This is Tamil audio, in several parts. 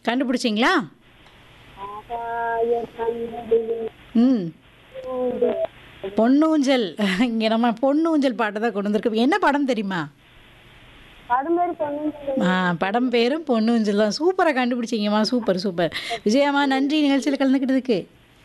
கண்டுபிடிச்சிங்களா ஆகாய கண்டதிலே ம் பொன்னூஞ்சல் இங்கே நம்ம பொன்னூஞ்சல் பாட்டை தான் கொண்டு வந்திருக்கோம் என்ன படம் தெரியுமா படம் பேர் பொண்ணு ஆ படம் பேரும் பொன்னூஞ்சல் தான் சூப்பராக கண்டுபிடிச்சிங்கம்மா சூப்பர் சூப்பர் விஜயம்மா நன்றி நிகழ்ச்சியில் கலந்துக்கிட்டதுக்கு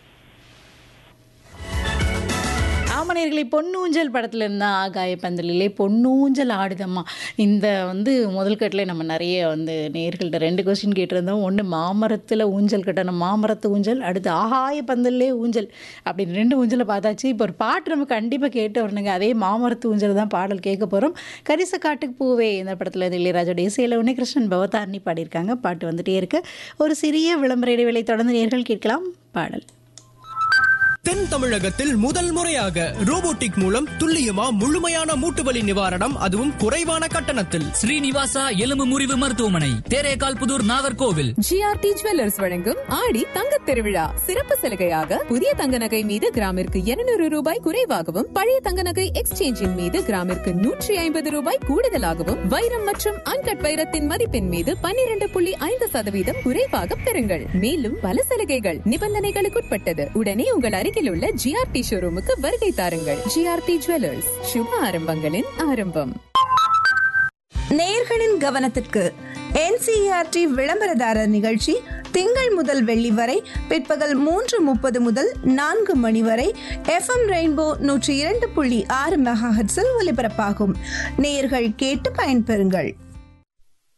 ஆமணியர்களே பொன்னூஞ்சல் படத்தில் இருந்தால் ஆகாய பந்தலிலே பொன்னூஞ்சல் ஆடுதம்மா இந்த வந்து முதல் கட்டில் நம்ம நிறைய வந்து நேர்கள்ட்ட ரெண்டு கொஸ்டின் கேட்டிருந்தோம் ஒன்று மாமரத்தில் ஊஞ்சல் கட்டணும் மாமரத்து ஊஞ்சல் அடுத்து ஆகாய பந்தல்லே ஊஞ்சல் அப்படின்னு ரெண்டு ஊஞ்சலை பார்த்தாச்சு இப்போ ஒரு பாட்டு நம்ம கண்டிப்பாக கேட்டு வரணுங்க அதே மாமரத்து ஊஞ்சல் தான் பாடல் கேட்க போகிறோம் கரிச காட்டுக்கு பூவே இந்த படத்தில் இது இளையராஜோட இசையில் உன்னே கிருஷ்ணன் பவதாரணி பாடியிருக்காங்க பாட்டு வந்துட்டே இருக்கு ஒரு சிறிய விளம்பர இடைவேளை தொடர்ந்து நேர்கள் கேட்கலாம் பாடல் தென் தமிழகத்தில் முதல் முறையாக ரோபோட்டிக் மூலம் துல்லியமா முழுமையான மூட்டுவலி நிவாரணம் அதுவும் குறைவான கட்டணத்தில் ஸ்ரீனிவாசா எலும்பு முறிவு மருத்துவமனை தேரேகால் புதூர் நாகர்கோவில் ஜிஆர்டி ஜுவல்லர்ஸ் வழங்கும் ஆடி தங்கத் திருவிழா சிறப்பு சலுகையாக புதிய தங்க நகை மீது கிராமிற்கு 200 ரூபாய் குறைவாகவும் பழைய தங்க நகை எக்ஸ்சேஞ்சின் மீது கிராமிற்கு நூற்றி ஐம்பது ரூபாய் கூடுதலாகவும் வைரம் மற்றும் அன்கட் வைரத்தின் மதிப்பின் மீது 12.5% புள்ளி ஐந்து சதவீதம் குறைவாக பெறுங்கள் மேலும் பல சலுகைகள் நிபந்தனைகளுக்குட்பட்டது உடனே உங்கள் அருகில் உள்ள ஜிஆர்டி ஷோரூமுக்கு வருகை தாருங்கள் ஜிஆர்டி ஜுவல்லர்ஸ் சுப ஆரம்பங்களின் ஆரம்பம் நேயர்களின் கவனத்திற்கு என்சிஇஆர்டி விளம்பரதாரர் நிகழ்ச்சி திங்கள் முதல் வெள்ளி வரை பிற்பகல் மூன்று முப்பது முதல் நான்கு மணி வரை எஃப்எம் ரெயின்போ நூற்றி இரண்டு புள்ளி ஆறு மெகாஹெட்ஸில் ஒலிபரப்பாகும் நேயர்கள் கேட்டு பயன்பெறுங்கள்